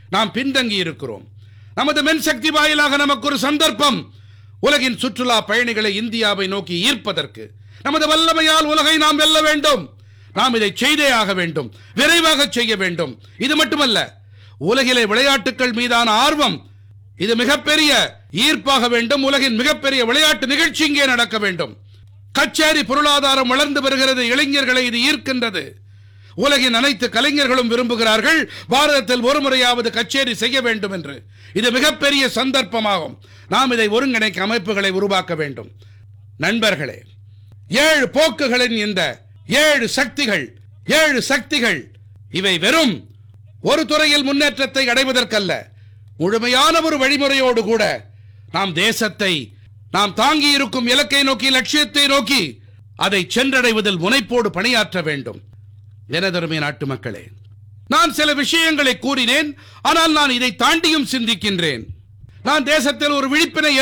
நாம் பின்தங்கி இருக்கிறோம் நமது மென்சக்தி வாயிலாக நமக்கு ஒரு சந்தர்ப்பம் உலகின் சுற்றுலா பயணிகளை இந்தியாவை நோக்கி ஈர்ப்பதற்கு நமது வல்லமையால் உலகை நாம் வெல்ல வேண்டும் நாம் இதை செய்தே ஆக வேண்டும் விரைவாக செய்ய வேண்டும் இது மட்டுமல்ல உலகிலே விளையாட்டுகள் மீதான ஆர்வம் இது மிகப்பெரிய ஈர்ப்பாக வேண்டும் உலகின் மிகப்பெரிய விளையாட்டு நிகழ்ச்சி இங்கே நடக்க வேண்டும் கச்சேரி பொருளாதாரம் வளர்ந்து வருகிறது இளைஞர்களை இது ஈர்க்கின்றது உலகின் அனைத்து கலைஞர்களும் விரும்புகிறார்கள் பாரதத்தில் ஒரு முறையாவது கச்சேரி செய்ய வேண்டும் என்று இது மிகப்பெரிய சந்தர்ப்பமாகும் நாம் இதை ஒருங்கிணைக்க அமைப்புகளை உருவாக்க வேண்டும் நண்பர்களே ஏழு போக்குகளின் இந்த ஏழு சக்திகள் ஏழு சக்திகள் இவை வெறும் ஒரு துறையில் முன்னேற்றத்தை அடைவதற்கல்ல முழுமையான ஒரு வழிமுறையோடு கூட நாம் தேசத்தை நாம் தாங்கி இருக்கும் இலக்கை நோக்கி லட்சியத்தை நோக்கி அதை சென்றடைவதில் முனைப்போடு பணியாற்ற வேண்டும் எனதருமை நாட்டு மக்களே நான் சில விஷயங்களை கூறினேன் ஆனால் நான் இதை தாண்டியும் சிந்திக்கின்றேன் நான் தேசத்தில் ஒரு விழிப்பினை